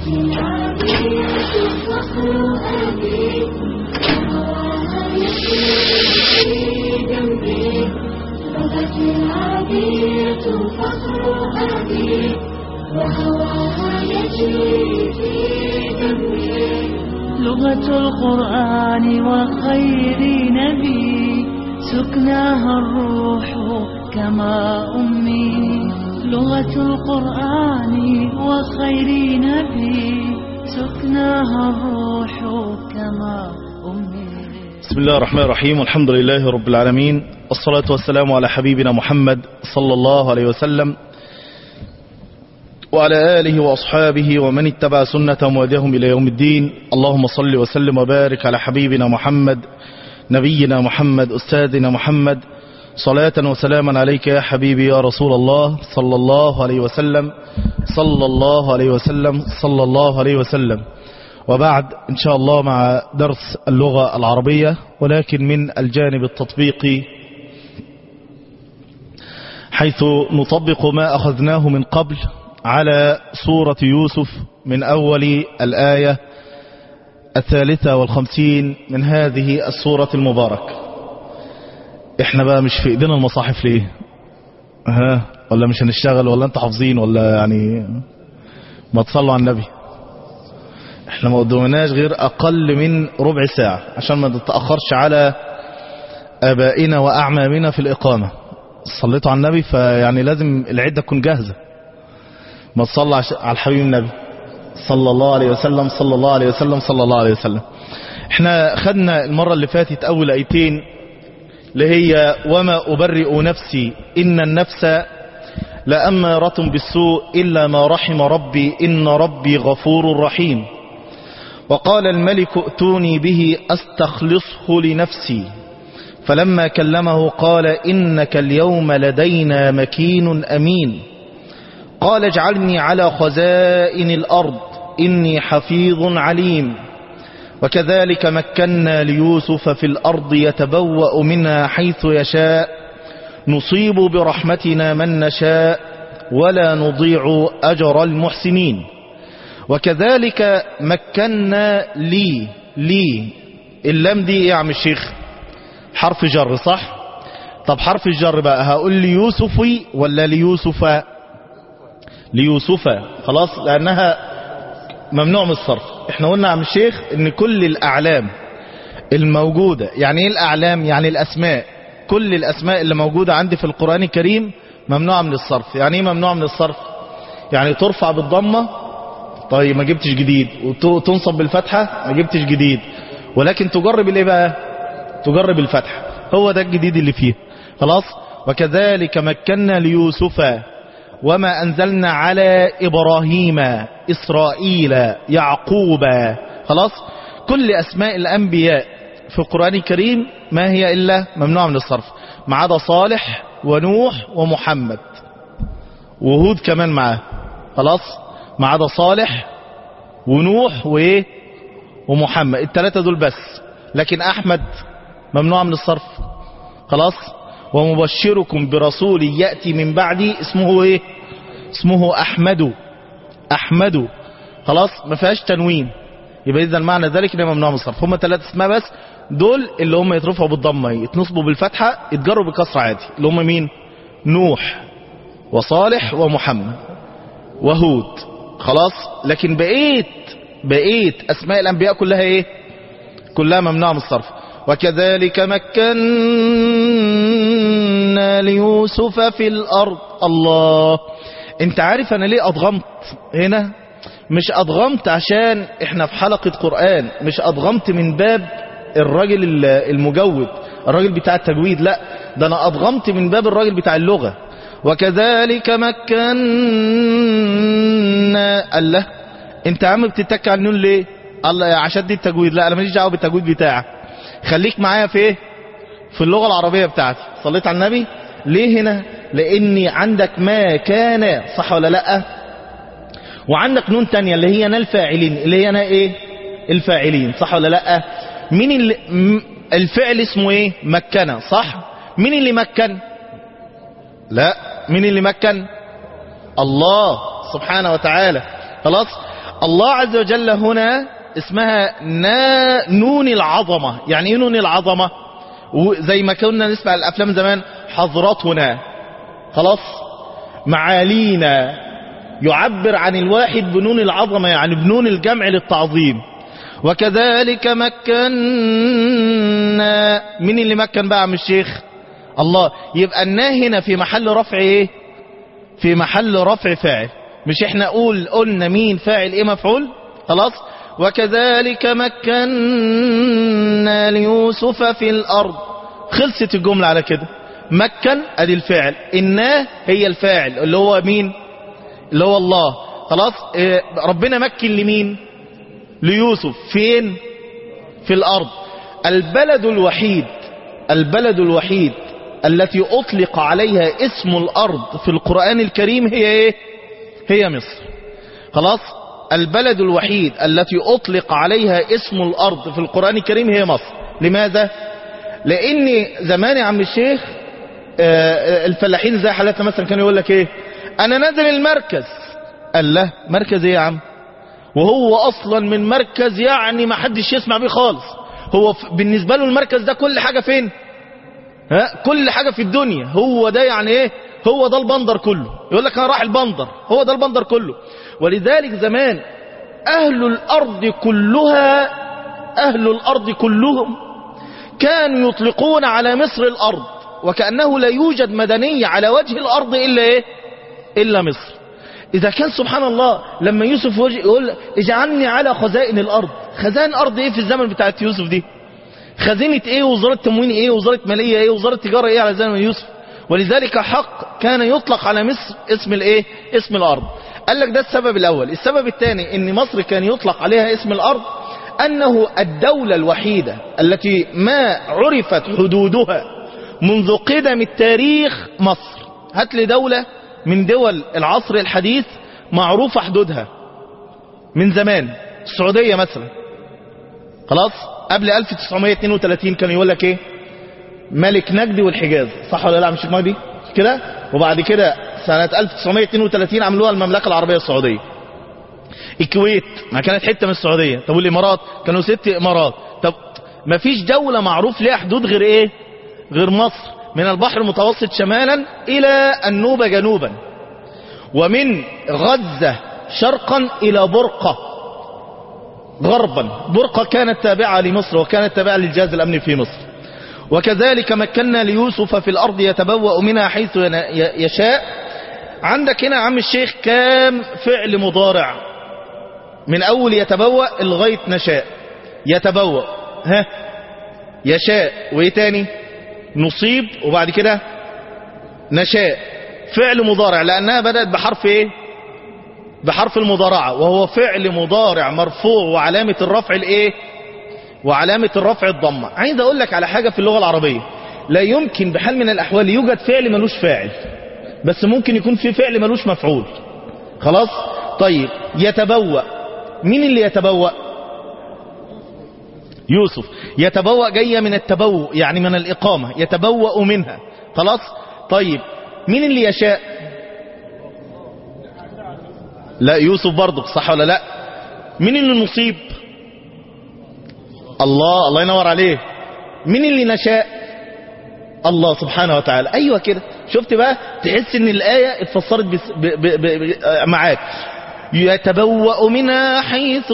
لغة القرآن وخير نبي سكناها الروح كما أمي لغة القرآن وخير نبي سكناها الروح كما أمي بسم الله الرحمن الرحيم والحمد لله رب العالمين والصلاة والسلام على حبيبنا محمد صلى الله عليه وسلم وعلى آله وأصحابه ومن اتبع سنة وهديهم إلى يوم الدين اللهم صل وسلم وبارك على حبيبنا محمد نبينا محمد أستاذنا محمد صلاة وسلاما عليك يا حبيبي يا رسول الله صلى الله عليه وسلم صلى الله عليه وسلم صلى الله عليه وسلم وبعد إن شاء الله مع درس اللغة العربية ولكن من الجانب التطبيقي حيث نطبق ما أخذناه من قبل على سورة يوسف من أول الآية الثالثة والخمسين من هذه السورة المباركة احنا بقى مش في ايدينا المصاحف ليه ها ولا مش هنشتغل ولا انت حافظين ولا يعني ما تصلوا على النبي احنا ما قدمناش غير اقل من ربع ساعة عشان ما نتأخرش على ابائنا واعمامنا في الاقامة صليتوا على النبي فيعني لازم العدة تكون جاهزة ما تصلى على الحبيب النبي صلى الله عليه وسلم صلى الله عليه وسلم صلى الله عليه وسلم احنا خدنا المرة اللي فاتت اول ايتين اللي هي وما أبرئ نفسي إن النفس لأمارة بالسوء إلا ما رحم ربي إن ربي غفور رحيم وقال الملك ائتوني به أستخلصه لنفسي فلما كلمه قال إنك اليوم لدينا مكين أمين قال اجعلني على خزائن الأرض إني حفيظ عليم وكذلك مكنا ليوسف في الأرض يتبوأ منها حيث يشاء نصيب برحمتنا من نشاء ولا نضيع أجر المحسنين وكذلك مكنا لي لي اللام دي ايه يا عم الشيخ حرف جر صح طب حرف الجر بقى هقول ليوسفي ولا ليوسف ليوسف خلاص لأنها ممنوع من الصرف احنا قلنا يا عم الشيخ ان كل الاعلام الموجودة يعني ايه الاعلام يعني الاسماء كل الاسماء اللي موجودة عندي في القرآن الكريم ممنوعة من الصرف يعني ايه ممنوع من الصرف يعني ترفع بالضمة طيب ما جبتش جديد وتنصب بالفتحة ما جبتش جديد ولكن تجرب الايه بقى تجرب الفتحة هو ده الجديد اللي فيه خلاص وكذلك مكنا ليوسف وما أنزلنا على إبراهيم إسرائيل يعقوب خلاص كل أسماء الأنبياء في القرآن الكريم ما هي إلا ممنوع من الصرف ما عدا صالح ونوح ومحمد وهود كمان معاه خلاص ما عدا صالح ونوح وإيه ومحمد الثلاثة دول بس لكن أحمد ممنوع من الصرف خلاص ومبشركم برسول يأتي من بعدي اسمه ايه اسمه احمد احمد خلاص ما فيهاش تنوين يبقى اذا معنى ذلك انه ممنوع من الصرف هم ثلاث اسماء بس دول اللي هم يترفعوا بالضمه يتنصبوا بالفتحه يتجروا بالكسر عادي اللي هم مين نوح وصالح ومحمد وهود خلاص لكن بقيت بقيت اسماء الانبياء كلها ايه كلها ممنوعه من الصرف وكذلك مكنا ليوسف في الأرض الله انت عارف انا ليه اضغمت هنا مش اضغمت عشان احنا في حلقة قرآن مش اضغمت من باب الراجل المجود الراجل بتاع التجويد لا ده انا اضغمت من باب الراجل بتاع اللغة وكذلك مكنا الله انت عم بتتك على النون ليه الله عشان دي التجويد لا انا ماليش دعوه بالتجويد بتاعك خليك معايا في ايه في اللغة العربية بتاعتي صليت على النبي ليه هنا لاني عندك ما كان صح ولا لا وعندك نون تانية اللي هي نال فاعلين اللي هي انا ايه الفاعلين صح ولا لا مين اللي الفعل اسمه ايه مكن صح مين اللي مكن لا مين اللي مكن الله سبحانه وتعالى خلاص الله عز وجل هنا اسمها نا نون العظمة يعني ايه نون العظمة زي ما كنا نسمع الافلام زمان حضرتنا خلاص معالينا يعبر عن الواحد بنون العظمة يعني بنون الجمع للتعظيم وكذلك مكنا مين اللي مكن بقى عم الشيخ الله يبقى النا هنا في محل رفع ايه في محل رفع فاعل مش احنا قول قلنا مين فاعل ايه مفعول خلاص وكذلك مكنا ليوسف في الارض خلصت الجملة على كده مكن ادي الفعل النا هي الفاعل اللي هو مين اللي هو الله خلاص اه ربنا مكن لمين ليوسف فين في الارض البلد الوحيد البلد الوحيد التي اطلق عليها اسم الارض في القرآن الكريم هي ايه هي مصر خلاص البلد الوحيد التي اطلق عليها اسم الارض في القرآن الكريم هي مصر لماذا لان زمان يا عم الشيخ اه الفلاحين زي حالاتنا مثلا كانوا يقول لك ايه انا نازل المركز قال له مركز ايه يا عم وهو اصلا من مركز يعني ما حدش يسمع بيه خالص هو بالنسبة له المركز ده كل حاجة فين ها كل حاجة في الدنيا هو ده يعني ايه هو ده البندر كله يقول لك انا راح البندر هو ده البندر كله ولذلك زمان اهل الارض كلها اهل الارض كلهم كانوا يطلقون على مصر الارض وكأنه لا يوجد مدنية على وجه الارض الا ايه الا مصر اذا كان سبحان الله لما يوسف يقول اجعلني على خزائن الارض خزائن الارض ايه في الزمن بتاعت يوسف دي خزينة ايه وزارة تموين ايه وزارة مالية ايه وزارة تجارة ايه على زمن يوسف ولذلك حق كان يطلق على مصر اسم الايه اسم الارض قال لك ده السبب الاول السبب الثاني ان مصر كان يطلق عليها اسم الارض انه الدولة الوحيدة التي ما عرفت حدودها منذ قدم التاريخ مصر هات لي دولة من دول العصر الحديث معروفة حدودها من زمان السعودية مثلا خلاص قبل 1932 كان يقول لك ايه ملك نجدي والحجاز صح ولا لا مش مجدي كده وبعد كده سنة 1932 عملوها المملكة العربية السعودية الكويت ما كانت حتة من السعودية طب والامارات كانوا ست امارات طب ما فيش دولة معروف ليها حدود غير ايه غير مصر من البحر المتوسط شمالا الى النوبة جنوبا ومن غزة شرقا الى برقة غربا برقة كانت تابعة لمصر وكانت تابعة للجهاز الامني في مصر وكذلك مكنا ليوسف في الارض يتبوأ منها حيث يشاء عندك هنا عم الشيخ كام فعل مضارع من اول يتبوأ لغاية نشاء يتبوأ ها يشاء وايه تاني نصيب وبعد كده نشاء فعل مضارع لانها بدأت بحرف ايه بحرف المضارعة وهو فعل مضارع مرفوع وعلامة الرفع الايه وعلامة الرفع الضمة عايز اقول لك على حاجة في اللغة العربية لا يمكن بحال من الاحوال يوجد فعل ملوش فاعل بس ممكن يكون في فعل ملوش مفعول خلاص طيب يتبوأ مين اللي يتبوأ يوسف يتبوأ جاية من التبوء يعني من الإقامة يتبوأ منها خلاص طيب مين اللي يشاء لا يوسف برضه صح ولا لا مين اللي نصيب الله الله ينور عليه مين اللي نشاء الله سبحانه وتعالى ايوه كده شفت بقى تحس ان الايه اتفسرت بس ب ب ب ب معاك يتبوأ منها حيث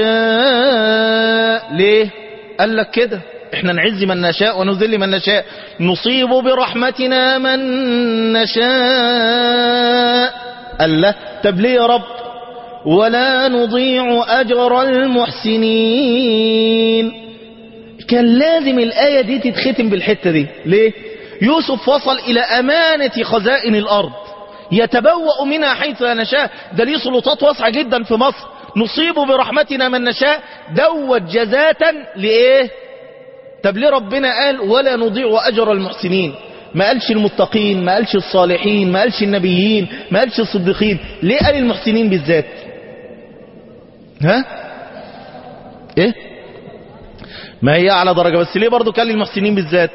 يشاء ليه قال لك كده احنا نعز من نشاء ونذل من نشاء نصيب برحمتنا من نشاء قال له طب ليه يا رب ولا نضيع أجر المحسنين كان لازم الآية دي تتختم بالحتة دي ليه يوسف وصل إلى أمانة خزائن الأرض يتبوأ منها حيث نشاء ده ليه سلطات واسعة جدا في مصر نصيب برحمتنا من نشاء دوت جزاة لإيه طب ليه ربنا قال ولا نضيع أجر المحسنين ما قالش المتقين ما قالش الصالحين ما قالش النبيين ما قالش الصديقين ليه قال المحسنين بالذات ها ايه ما هي اعلى درجة بس ليه برضو قال المحسنين بالذات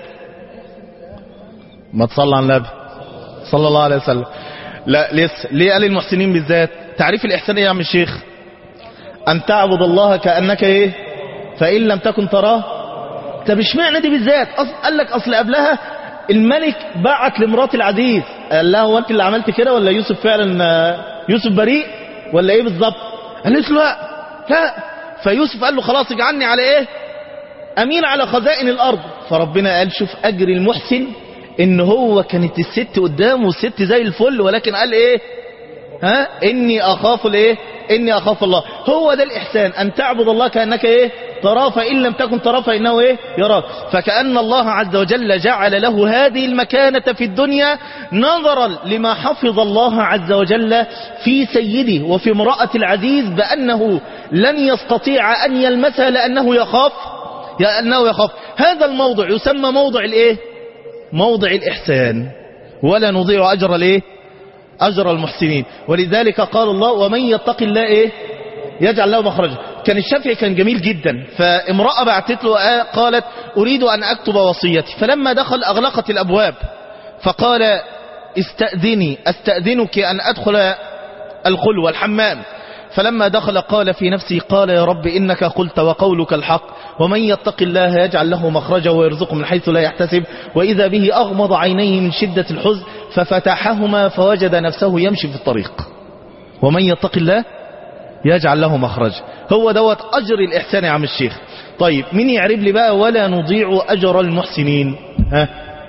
ما تصلى على النبي صلى الله عليه وسلم لا لسه ليه قال المحسنين بالذات تعريف الاحسان ايه يا عم الشيخ أن تعبد الله كأنك إيه فإن لم تكن تراه طب اشمعنى دي بالذات أصل قال لك أصل قبلها الملك بعت لمرات العزيز قال لها هو أنت اللي عملت كده ولا يوسف فعلا يوسف بريء ولا إيه بالظبط قالت له لا لا فيوسف قال له خلاص اجعلني على إيه أمين على خزائن الأرض فربنا قال شوف أجر المحسن إن هو كانت الست قدامه والست زي الفل ولكن قال إيه ها إني أخاف الإيه إني أخاف الله هو ده الإحسان أن تعبد الله كأنك إيه تراه فإن لم تكن تراه فإنه إيه يراك فكأن الله عز وجل جعل له هذه المكانة في الدنيا نظرا لما حفظ الله عز وجل في سيده وفي امرأة العزيز بأنه لن يستطيع أن يلمسها لأنه يخاف لأنه يخاف هذا الموضع يسمى موضع الإيه موضع الإحسان ولا نضيع أجر الإيه أجر المحسنين ولذلك قال الله ومن يتق الله إيه يجعل له مخرجا كان الشافعي كان جميل جدا فامرأة بعتت له آه قالت أريد أن أكتب وصيتي فلما دخل أغلقت الأبواب فقال استأذني أستأذنك أن أدخل الخلوة الحمام فلما دخل قال في نفسه قال يا رب إنك قلت وقولك الحق ومن يتق الله يجعل له مخرجا ويرزقه من حيث لا يحتسب وإذا به أغمض عينيه من شدة الحزن ففتحهما فوجد نفسه يمشي في الطريق ومن يتق الله يجعل له مخرج هو دوت أجر الإحسان يا عم الشيخ طيب مين يعرف لي بقى ولا نضيع أجر المحسنين ها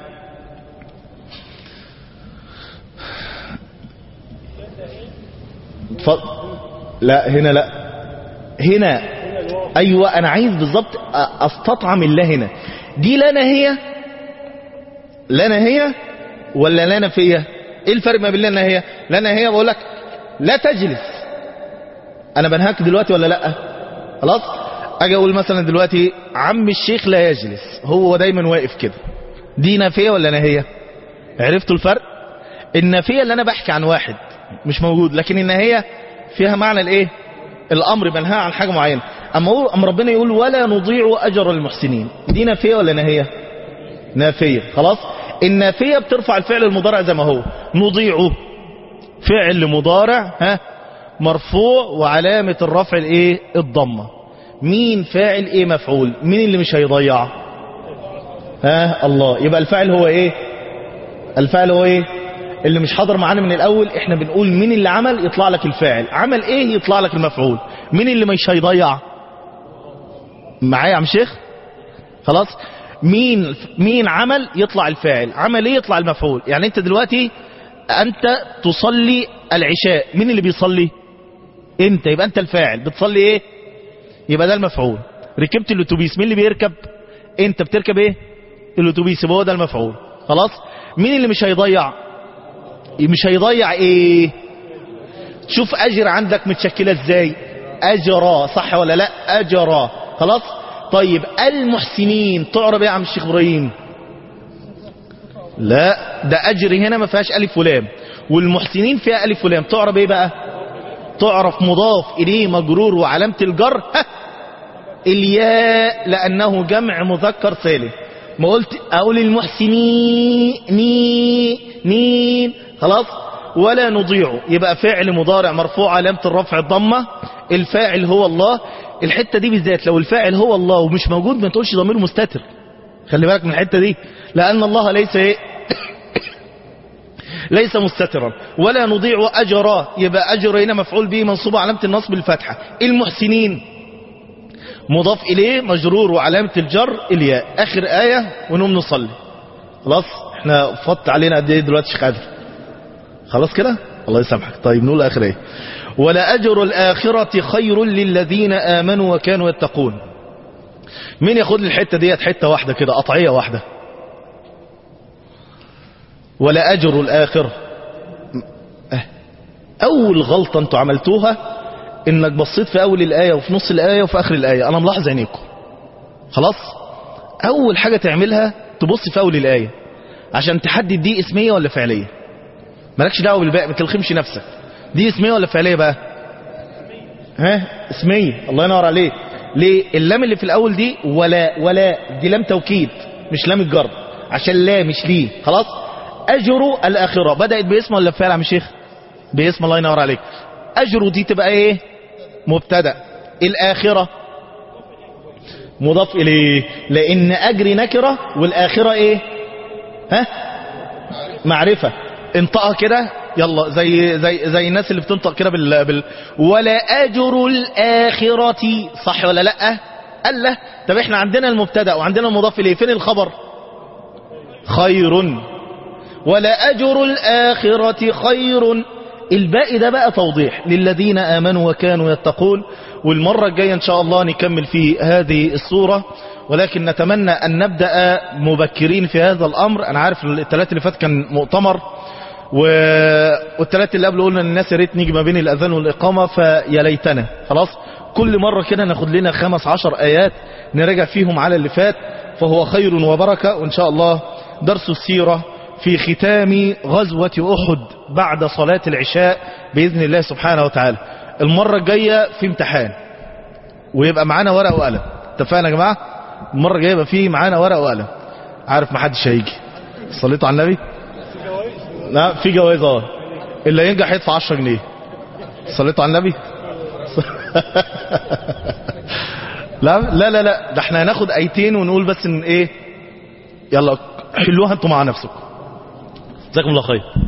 ف... لا هنا لا هنا أيوة أنا عايز بالظبط أستطعم الله هنا دي لا نهية لا نهية ولا لا نفية ايه الفرق ما بين لا نهية لا نهية بقول لك لا تجلس انا بنهاك دلوقتي ولا لا خلاص اجي اقول مثلا دلوقتي عم الشيخ لا يجلس هو دايما واقف كده دي نافية ولا نهية عرفتوا الفرق النافية اللي انا بحكي عن واحد مش موجود لكن النهية فيها معنى الايه الامر بنهى عن حاجة معينة اما هو اما ربنا يقول ولا نضيع اجر المحسنين دي نافية ولا نهية نافية خلاص النافية بترفع الفعل المضارع زي ما هو نضيعه فعل مضارع ها مرفوع وعلامة الرفع الايه الضمة مين فاعل ايه مفعول مين اللي مش هيضيع ها الله يبقى الفاعل هو ايه الفاعل هو ايه اللي مش حاضر معانا من الاول احنا بنقول مين اللي عمل يطلع لك الفاعل عمل ايه يطلع لك المفعول مين اللي مش هيضيع معايا يا عم شيخ خلاص مين مين عمل يطلع الفاعل عمل ايه يطلع المفعول يعني انت دلوقتي انت تصلي العشاء مين اللي بيصلي انت يبقى انت الفاعل بتصلي ايه يبقى ده المفعول ركبت الاتوبيس مين اللي بيركب انت بتركب ايه الاتوبيس يبقى هو ده المفعول خلاص مين اللي مش هيضيع مش هيضيع ايه شوف اجر عندك متشكلة ازاي اجرا صح ولا لا اجرا خلاص طيب المحسنين تعرب ايه يا عم الشيخ ابراهيم لا ده اجر هنا ما فيهاش الف ولام والمحسنين فيها الف ولام تعرب ايه بقى تعرف مضاف اليه مجرور وعلامه الجر ها الياء لانه جمع مذكر سالم ما قلت اقول المحسنين ني نين خلاص ولا نضيع يبقى فعل مضارع مرفوع علامه الرفع الضمه الفاعل هو الله الحته دي بالذات لو الفاعل هو الله ومش موجود ما تقولش ضمير مستتر خلي بالك من الحته دي لان الله ليس ايه ليس مستترا ولا نضيع اجرا يبقى اجر هنا مفعول به منصوب علامه النصب الفتحه المحسنين مضاف اليه مجرور وعلامه الجر الياء اخر ايه ونقوم نصلي خلاص احنا فضت علينا قد ايه دلوقتي شيخ قادر خلاص كده الله يسامحك طيب نقول اخر ايه ولا اجر الاخره خير للذين امنوا وكانوا يتقون مين ياخد لي الحته ديت حته واحده كده قطعيه واحده ولا اجر الاخره اول غلطه انتوا عملتوها انك بصيت في اول الايه وفي نص الايه وفي اخر الايه انا ملاحظ عينيكم خلاص اول حاجه تعملها تبص في اول الايه عشان تحدد دي اسميه ولا فعليه مالكش دعوه بالباقي ما تلخمش نفسك دي اسميه ولا فعليه بقى ها اسميه الله ينور عليك ليه اللام اللي في الاول دي ولا ولا دي لام توكيد مش لام الجر عشان لا مش ليه خلاص اجر الاخره بدات باسم ولا بفعل يا عم شيخ باسم الله ينور عليك اجر دي تبقى ايه مبتدا الآخرة مضاف إليه لأن أجر نكرة والآخرة إيه ها معرفة انطقها كده يلا زي زي زي الناس اللي بتنطق كده بال, بال ولا أجر الآخرة صح ولا لأ قال له طب احنا عندنا المبتدا وعندنا المضاف إليه فين الخبر خير ولا أجر الآخرة خير الباقي ده بقى توضيح للذين آمنوا وكانوا يتقون والمرة الجاية إن شاء الله نكمل في هذه الصورة ولكن نتمنى أن نبدأ مبكرين في هذا الأمر أنا عارف الثلاث اللي فات كان مؤتمر والثلاث اللي قبل قلنا للناس يا ريت نيجي ما بين الأذان والإقامة فيا ليتنا خلاص كل مرة كده ناخد لنا خمس عشر آيات نراجع فيهم على اللي فات فهو خير وبركة وإن شاء الله درس السيرة في ختام غزوة أحد بعد صلاة العشاء بإذن الله سبحانه وتعالى المرة الجاية في امتحان ويبقى معانا ورقة وقلم اتفقنا يا جماعة المرة الجاية يبقى في معانا ورقة وقلم عارف ما حدش هيجي صليتوا على النبي لا في جوائز اه اللي ينجح يدفع 10 جنيه صليتوا على النبي لا لا لا لا ده احنا هناخد ايتين ونقول بس ان ايه يلا حلوها انتوا مع نفسكم جزاكم الله خير